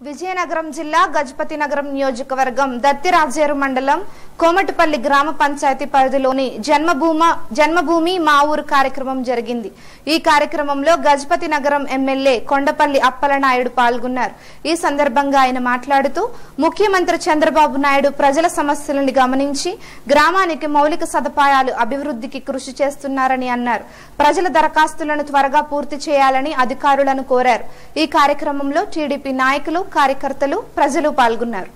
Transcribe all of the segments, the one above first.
విజయనగరం జిల్లా గజపతి నగరం నియోజకవర్గం దత్తిరాజేరు మండలం కోమటిపల్లి గ్రామ పంచాయతీ పరిధిలోని జన్మభూమ జన్మభూమి మా ఊరు కార్యక్రమం జరిగింది ఈ కార్యక్రమంలో గజపతి నగరం ఎమ్మెల్యే కొండపల్లి అప్పలనాయుడు పాల్గొన్నారు ఈ సందర్భంగా ఆయన మాట్లాడుతూ ముఖ్యమంత్రి చంద్రబాబు నాయుడు ప్రజల సమస్యలను గమనించి గ్రామానికి మౌలిక సదుపాయాలు అభివృద్ధికి కృషి చేస్తున్నారని అన్నారు ప్రజల దరఖాస్తులను త్వరగా పూర్తి చేయాలని అధికారులను కోరారు ఈ కార్యక్రమంలో టీడీపీ నాయకులు కార్యకర్తలు ప్రజలు పాల్గొన్నారు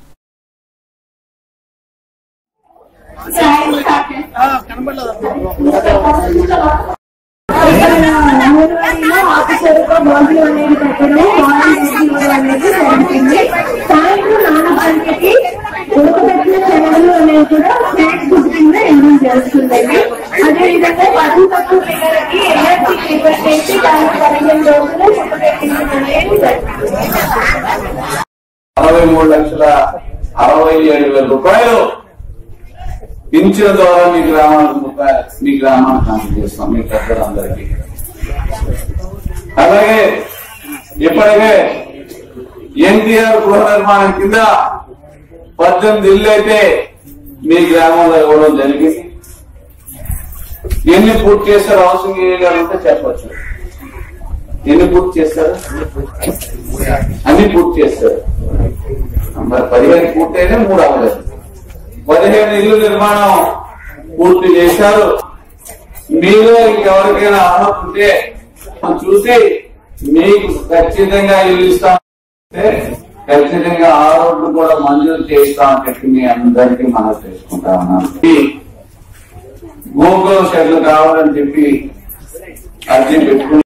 ఊరిలో ఆకుకూరతో భోజనం అనేది పెట్టడం భోజనం అనేది జరుగుతుంది సాయంత్రం నాలుగు గంటలకి ఉడకబెట్టిన శనగలు అనేవి కూడా స్నాక్స్ ఫుడ్ కింద ఇవ్వడం జరుగుతుందండి అదేవిధంగా పది తక్కువ పిల్లలకి ఎనర్జీ ప్రిపేర్ చేసి దానికి పదిహేను రోజులు ఉడకబెట్టిన అనేది జరుగుతుంది అరవై మూడు లక్షల అరవై ఏడు వేల రూపాయలు పింఛన్ ద్వారా మీ గ్రామానికి రూపాయలు మీ గ్రామానికి అందజేస్తాం మీ పెద్దలందరికీ అలాగే ఇప్పటికే ఎన్టీఆర్ గృహ నిర్మాణం కింద పద్దెనిమిది ఇల్లు అయితే మీ గ్రామంలో ఇవ్వడం జరిగింది ఎన్ని పూర్తి చేశారు హౌసింగ్ ఏరియాలు ఉంటే చెప్పచ్చు ఎన్ని పూర్తి చేశారు అన్ని పూర్తి చేశారు మరి పదిహేను పూర్తయితే మూడు అవ్వలేదు పదిహేను ఇల్లు నిర్మాణం పూర్తి చేశారు మీలో ఇంకెవరికైనా అర్హత ఉంటే చూసి మీకు ఖచ్చితంగా ఇల్లు ఇస్తామంటే ఖచ్చితంగా ఆ రోడ్లు కూడా మంజూరు చేస్తామని చెప్పి మీ అందరికీ మనం చేసుకుంటా ఉన్నాం ఈ గోకులం షెడ్లు కావాలని చెప్పి అర్జీ పెట్టుకుని